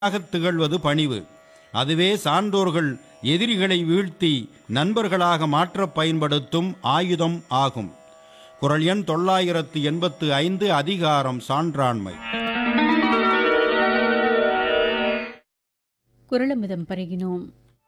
ஆகத் திகழ்வது பணிவு அதுவே சான்றோர்கள் எதிரிகளை வீழ்த்தி நண்பர்களாக மாற்றப் பயன்படுத்தும் ஆயுதம் ஆகும் குரல் எண் தொள்ளாயிரத்து எண்பத்து ஐந்து அதிகாரம் சான்றாண்மை குரலமிதம் பருகினோம்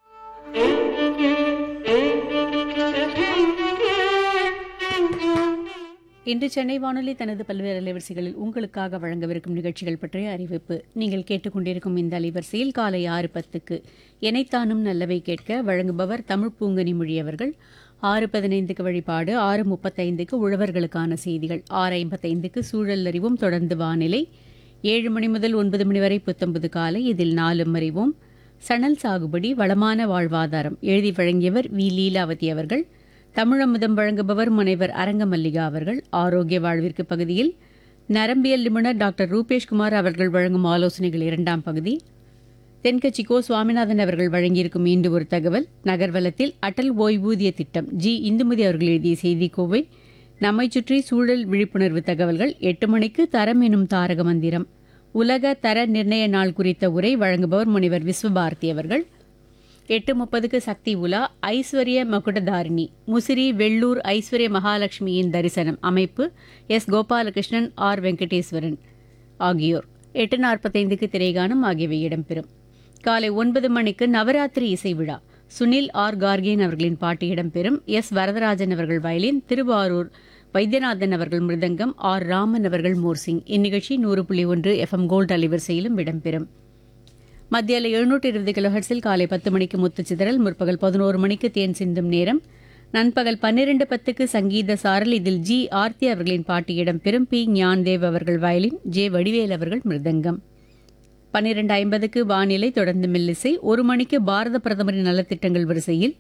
இன்று சென்னை வானொலி தனது பல்வேறு அலைவரிசைகளில் உங்களுக்காக வழங்கவிருக்கும் நிகழ்ச்சிகள் பற்றிய அறிவிப்பு நீங்கள் கேட்டுக்கொண்டிருக்கும் இந்த அலைவரிசையில் காலை ஆறு பத்துக்கு எனைத்தானும் நல்லவை கேட்க வழங்குபவர் தமிழ் பூங்கனி மொழியவர்கள் ஆறு பதினைந்துக்கு வழிபாடு ஆறு முப்பத்தைந்துக்கு உழவர்களுக்கான செய்திகள் ஆறு ஐம்பத்தைந்துக்கு சூழல் அறிவும் தொடர்ந்து வானிலை ஏழு மணி முதல் ஒன்பது மணி வரை புத்தம்பது காலை இதில் நாலும் அறிவோம் சணல் சாகுபடி வளமான வாழ்வாதாரம் எழுதி வழங்கியவர் வி லீலாவதி அவர்கள் தமிழமுதம் வழங்குபவர் முனைவர் அரங்கமல்லிகா அவர்கள் ஆரோக்கிய வாழ்விற்கு பகுதியில் நரம்பியல் நிபுணர் டாக்டர் ரூபேஷ்குமார் அவர்கள் வழங்கும் ஆலோசனைகள் இரண்டாம் பகுதி தென்கட்சி கோ சுவாமிநாதன் அவர்கள் வழங்கியிருக்கும் இன்று ஒரு தகவல் நகர்வலத்தில் அடல் ஓய்வூதிய திட்டம் ஜி இந்துமதி அவர்கள் எழுதிய செய்தி கோவை நம்மை சுற்றி சூழல் விழிப்புணர்வு தகவல்கள் எட்டு மணிக்கு தரம் எனும் தாரக மந்திரம் உலக தர நிர்ணய நாள் குறித்த உரை வழங்குபவர் முனைவர் விஸ்வபாரதி அவர்கள் எட்டு முப்பதுக்கு சக்தி உலா ஐஸ்வர்ய மகுடதாரிணி முசிறி வெள்ளூர் ஐஸ்வர்ய மகாலட்சுமியின் தரிசனம் அமைப்பு எஸ் கோபாலகிருஷ்ணன் ஆர் வெங்கடேஸ்வரன் ஆகியோர் எட்டு நாற்பத்தைந்துக்கு திரைகானம் ஆகியவை இடம்பெறும் காலை ஒன்பது மணிக்கு நவராத்திரி இசை விழா சுனில் ஆர் கார்கேன் அவர்களின் பாட்டு இடம்பெறும் எஸ் வரதராஜன் அவர்கள் வயலின் திருவாரூர் வைத்தியநாதன் அவர்கள் மிருதங்கம் ஆர் ராமன் அவர்கள் மோர்சிங் இந்நிகழ்ச்சி நூறு புள்ளி ஒன்று எஃப்எம் கோல்டு அலைவரிசையிலும் இடம்பெறும் மத்தியால எழுநூற்றி இருபது கிலோஹெர்ட்ஸில் காலை பத்து மணிக்கு முத்துச்சிதறல் முற்பகல் பதினோரு மணிக்கு தேன் சிந்தும் நேரம் நண்பகல் பன்னிரண்டு பத்துக்கு சங்கீத சாரல் இதில் ஜி ஆர்த்தி அவர்களின் பாட்டு இடம்பெறும் பி ஞான்தேவ் அவர்கள் வயலின் ஜே வடிவேல் அவர்கள் மிருதங்கம் பன்னிரண்டு ஐம்பதுக்கு வானிலை தொடர்ந்து மெல்லிசை ஒரு மணிக்கு பாரத பிரதமரின் நலத்திட்டங்கள் வரிசையில்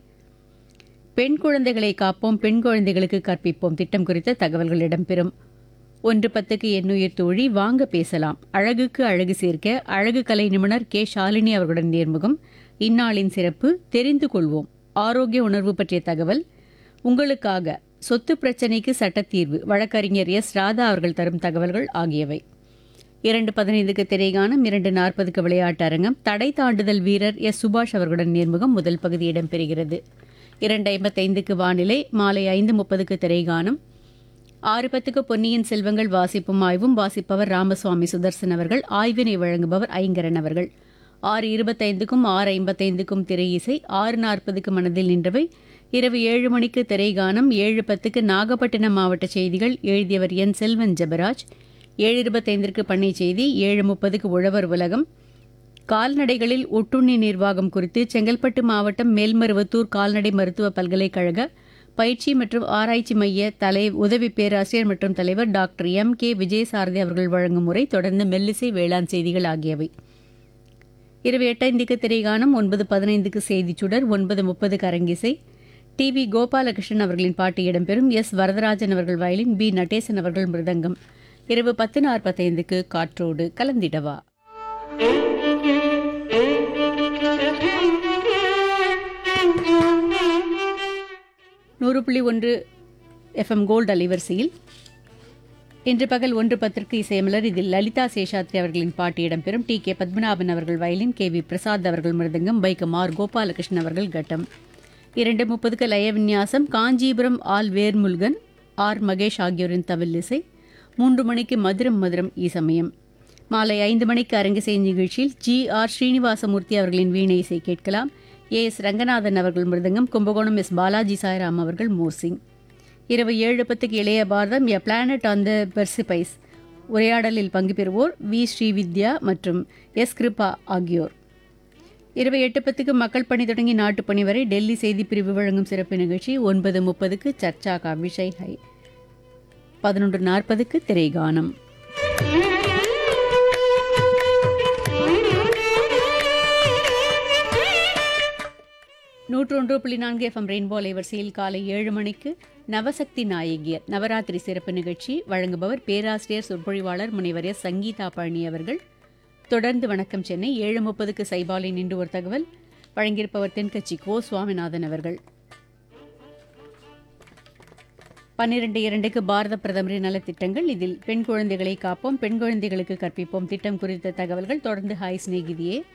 பெண் குழந்தைகளை காப்போம் பெண் குழந்தைகளுக்கு கற்பிப்போம் திட்டம் குறித்த தகவல்கள் இடம்பெறும் ஒன்று பத்துக்கு எண்ணுயிர் தோழி வாங்க பேசலாம் அழகுக்கு அழகு சேர்க்க அழகு கலை நிபுணர் கே ஷாலினி அவர்களுடன் நேர்முகம் இந்நாளின் சிறப்பு தெரிந்து கொள்வோம் ஆரோக்கிய உணர்வு பற்றிய தகவல் உங்களுக்காக சொத்து பிரச்சினைக்கு சட்டத்தீர்வு வழக்கறிஞர் எஸ் ராதா அவர்கள் தரும் தகவல்கள் ஆகியவை இரண்டு பதினைந்துக்கு திரைகானம் இரண்டு நாற்பதுக்கு விளையாட்டு அரங்கம் தடை தாண்டுதல் வீரர் எஸ் சுபாஷ் அவர்களுடன் நேர்முகம் முதல் பகுதி இடம்பெறுகிறது இரண்டு ஐம்பத்தைந்துக்கு வானிலை மாலை ஐந்து முப்பதுக்கு திரைகானம் ஆறு பத்துக்கு பொன்னியின் செல்வங்கள் வாசிப்பும் ஆய்வும் வாசிப்பவர் ராமசுவாமி சுதர்சன் அவர்கள் ஆய்வினை வழங்குபவர் ஐங்கரன் அவர்கள் ஆறு இருபத்தைந்துக்கும் ஆறு ஐம்பத்தைந்துக்கும் திரை இசை ஆறு நாற்பதுக்கு மனதில் நின்றவை இரவு ஏழு மணிக்கு திரைகானம் ஏழு பத்துக்கு நாகப்பட்டினம் மாவட்ட செய்திகள் எழுதியவர் என் செல்வன் ஜெபராஜ் ஏழு இருபத்தைந்திற்கு பண்ணை செய்தி ஏழு முப்பதுக்கு உழவர் உலகம் கால்நடைகளில் ஒட்டுண்ணி நிர்வாகம் குறித்து செங்கல்பட்டு மாவட்டம் மேல்மருவத்தூர் கால்நடை மருத்துவ பல்கலைக்கழக பயிற்சி மற்றும் ஆராய்ச்சி மைய தலை உதவி பேராசிரியர் மற்றும் தலைவர் டாக்டர் எம் கே விஜயசாரதி அவர்கள் வழங்கும் முறை தொடர்ந்து மெல்லிசை வேளாண் செய்திகள் ஆகியவை இரவு எட்டைந்துக்கு திரைகானம் ஒன்பது பதினைந்துக்கு செய்திச் சுடர் ஒன்பது முப்பதுக்கு அரங்கிசை டி வி கோபாலகிருஷ்ணன் அவர்களின் பாட்டு இடம்பெறும் எஸ் வரதராஜன் அவர்கள் வயலின் பி நடேசன் அவர்கள் மிருதங்கம் இரவு பத்து நாற்பத்தைந்துக்கு காற்றோடு கலந்திடவா நூறு புள்ளி ஒன்று எஃப்எம் கோல்டு அலைவரிசையில் இன்று பகல் ஒன்று பத்திற்கு இசையமலர் இதில் லலிதா சேஷாத்ரி அவர்களின் பாட்டு இடம்பெறும் டி கே பத்மநாபன் அவர்கள் வயலின் கே வி பிரசாத் அவர்கள் மிருதங்கம் பைக்கம் ஆர் கோபாலகிருஷ்ணன் அவர்கள் கட்டம் இரண்டு முப்பதுக்கு லய விநியாசம் காஞ்சிபுரம் ஆல் வேர்முல்கன் ஆர் மகேஷ் ஆகியோரின் தவில் இசை மூன்று மணிக்கு மதுரம் மதுரம் இசமயம் மாலை ஐந்து மணிக்கு அரங்கிசை நிகழ்ச்சியில் ஜி ஆர் ஸ்ரீனிவாசமூர்த்தி அவர்களின் வீணை இசை கேட்கலாம் ஏ எஸ் ரங்கநாதன் அவர்கள் மிருதங்கம் கும்பகோணம் எஸ் பாலாஜி சாய்ராம் அவர்கள் மோர்சிங் இரவு ஏழு பத்துக்கு இளைய பாரதம் எ பிளானட் ஆன் த பெர்சிபைஸ் உரையாடலில் பங்கு பெறுவோர் வி ஸ்ரீவித்யா மற்றும் எஸ் கிருபா ஆகியோர் இரவு எட்டு பத்துக்கு மக்கள் பணி தொடங்கி நாட்டுப் பணி வரை டெல்லி செய்தி பிரிவு வழங்கும் சிறப்பு நிகழ்ச்சி ஒன்பது முப்பதுக்கு சர்ச்சா கா விஷய் ஹை பதினொன்று நாற்பதுக்கு திரைகானம் நூற்றொன்று புள்ளி நான்கு எஃப்எம் ரெயின்போ அலைவரிசையில் காலை ஏழு மணிக்கு நவசக்தி நாயகியர் நவராத்திரி சிறப்பு நிகழ்ச்சி வழங்குபவர் பேராசிரியர் சொற்பொழிவாளர் முனைவர் எஸ் சங்கீதா பழனி அவர்கள் தொடர்ந்து வணக்கம் சென்னை ஏழு முப்பதுக்கு சைபாலின் இன்று ஒரு தகவல் வழங்கியிருப்பவர் தென்கட்சி கோ சுவாமிநாதன் அவர்கள் பன்னிரண்டு இரண்டுக்கு பாரத பிரதமரின் நலத்திட்டங்கள் இதில் பெண் குழந்தைகளை காப்போம் பெண் குழந்தைகளுக்கு கற்பிப்போம் திட்டம் குறித்த தகவல்கள் தொடர்ந்து ஹாய் சிநேகிதியே